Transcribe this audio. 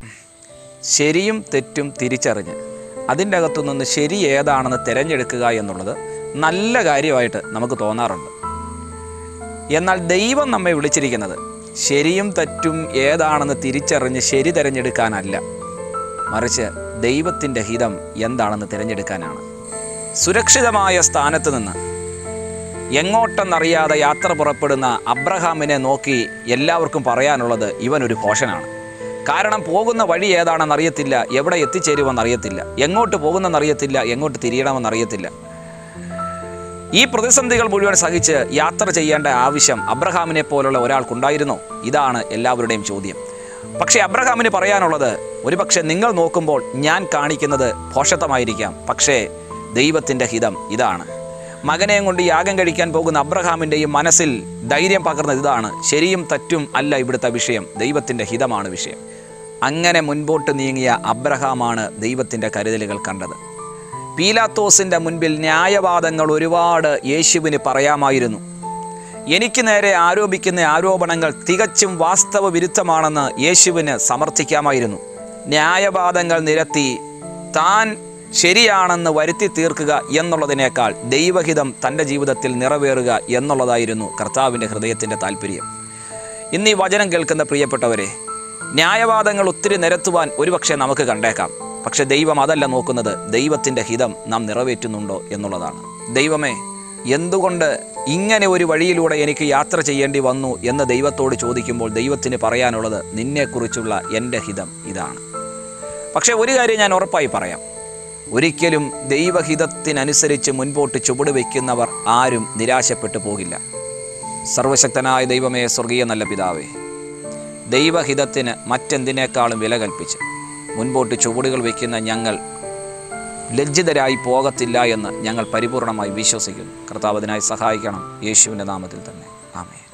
ശരിയും തെറ്റും തിരിച്ചറിഞ്ഞ് അതിൻ്റെ അകത്തു നിന്ന് ശരി ഏതാണെന്ന് തിരഞ്ഞെടുക്കുക എന്നുള്ളത് നല്ല കാര്യമായിട്ട് നമുക്ക് തോന്നാറുണ്ട് എന്നാൽ ദൈവം നമ്മെ വിളിച്ചിരിക്കുന്നത് ശരിയും തെറ്റും ഏതാണെന്ന് തിരിച്ചറിഞ്ഞ് ശരി തിരഞ്ഞെടുക്കാനല്ല മറിച്ച് ദൈവത്തിൻ്റെ ഹിതം എന്താണെന്ന് തിരഞ്ഞെടുക്കാനാണ് സുരക്ഷിതമായ സ്ഥാനത്ത് നിന്ന് എങ്ങോട്ടെന്നറിയാതെ യാത്ര പുറപ്പെടുന്ന അബ്രഹാമിനെ നോക്കി എല്ലാവർക്കും പറയാനുള്ളത് ഇവനൊരു ഭോഷനാണ് കാരണം പോകുന്ന വഴി ഏതാണെന്ന് അറിയത്തില്ല എവിടെ എത്തിച്ചേരുമെന്ന് അറിയത്തില്ല എങ്ങോട്ട് പോകുന്നെന്നറിയത്തില്ല എങ്ങോട്ട് തിരിയണമെന്ന് അറിയത്തില്ല ഈ പ്രതിസന്ധികൾ മുഴുവൻ സഹിച്ച് യാത്ര ചെയ്യേണ്ട ആവശ്യം അബ്രഹാമിനെ പോലുള്ള ഒരാൾക്കുണ്ടായിരുന്നോ ഇതാണ് എല്ലാവരുടെയും ചോദ്യം പക്ഷേ അബ്രഹാമിന് പറയാനുള്ളത് ഒരുപക്ഷെ നിങ്ങൾ നോക്കുമ്പോൾ ഞാൻ കാണിക്കുന്നത് ഭോഷത്വമായിരിക്കാം പക്ഷേ ദൈവത്തിൻ്റെ ഹിതം ഇതാണ് മകനെയും കൊണ്ട് യാഗം കഴിക്കാൻ പോകുന്ന അബ്രഹാമിൻ്റെയും മനസ്സിൽ ധൈര്യം പകർന്നത് ഇതാണ് ശരിയും തെറ്റും അല്ല ഇവിടുത്തെ വിഷയം ദൈവത്തിൻ്റെ ഹിതമാണ് വിഷയം അങ്ങനെ മുൻപോട്ട് നീങ്ങിയ അബ്രഹാമാണ് ദൈവത്തിൻ്റെ കരുതലുകൾ കണ്ടത് പീലാത്തോസിൻ്റെ മുൻപിൽ ന്യായവാദങ്ങൾ ഒരുപാട് യേശുവിന് പറയാമായിരുന്നു എനിക്ക് നേരെ ആരോപിക്കുന്ന ആരോപണങ്ങൾ തികച്ചും വാസ്തവ വിരുദ്ധമാണെന്ന് യേശുവിന് സമർത്ഥിക്കാമായിരുന്നു ന്യായവാദങ്ങൾ നിരത്തി താൻ ശരിയാണെന്ന് വരുത്തി തീർക്കുക എന്നുള്ളതിനേക്കാൾ ദൈവഹിതം തൻ്റെ ജീവിതത്തിൽ നിറവേറുക എന്നുള്ളതായിരുന്നു കർത്താവിൻ്റെ ഹൃദയത്തിൻ്റെ താല്പര്യം ഇന്ന് ഈ വചനം കേൾക്കുന്ന പ്രിയപ്പെട്ടവരെ ന്യായവാദങ്ങൾ ഒത്തിരി നിരത്തുവാൻ ഒരുപക്ഷെ നമുക്ക് കണ്ടേക്കാം പക്ഷെ ദൈവം അതല്ല നോക്കുന്നത് ദൈവത്തിൻ്റെ ഹിതം നാം നിറവേറ്റുന്നുണ്ടോ എന്നുള്ളതാണ് ദൈവമേ എന്തുകൊണ്ട് ഇങ്ങനെ ഒരു വഴിയിലൂടെ എനിക്ക് യാത്ര ചെയ്യേണ്ടി വന്നു എന്ന് ദൈവത്തോട് ചോദിക്കുമ്പോൾ ദൈവത്തിന് പറയാനുള്ളത് നിന്നെക്കുറിച്ചുള്ള എൻ്റെ ഹിതം ഇതാണ് പക്ഷേ ഒരു കാര്യം ഞാൻ ഉറപ്പായി പറയാം ഒരിക്കലും ദൈവഹിതത്തിനനുസരിച്ച് മുൻപോട്ട് ചുവട് വയ്ക്കുന്നവർ ആരും നിരാശപ്പെട്ടു പോകില്ല സർവശക്തനായ ദൈവമേ സ്വർഗീയ നല്ല പിതാവേ ദൈവഹിതത്തിന് മറ്റെന്തിനേക്കാളും വില കൽപ്പിച്ച് മുൻപോട്ട് ചുവടുകൾ വയ്ക്കുന്ന ഞങ്ങൾ ലജ്ജിതരായി പോകത്തില്ല എന്ന് ഞങ്ങൾ പരിപൂർണമായി വിശ്വസിക്കുന്നു കർത്താവ് അതിനായി സഹായിക്കണം യേശുവിൻ്റെ നാമത്തിൽ തന്നെ ആമേ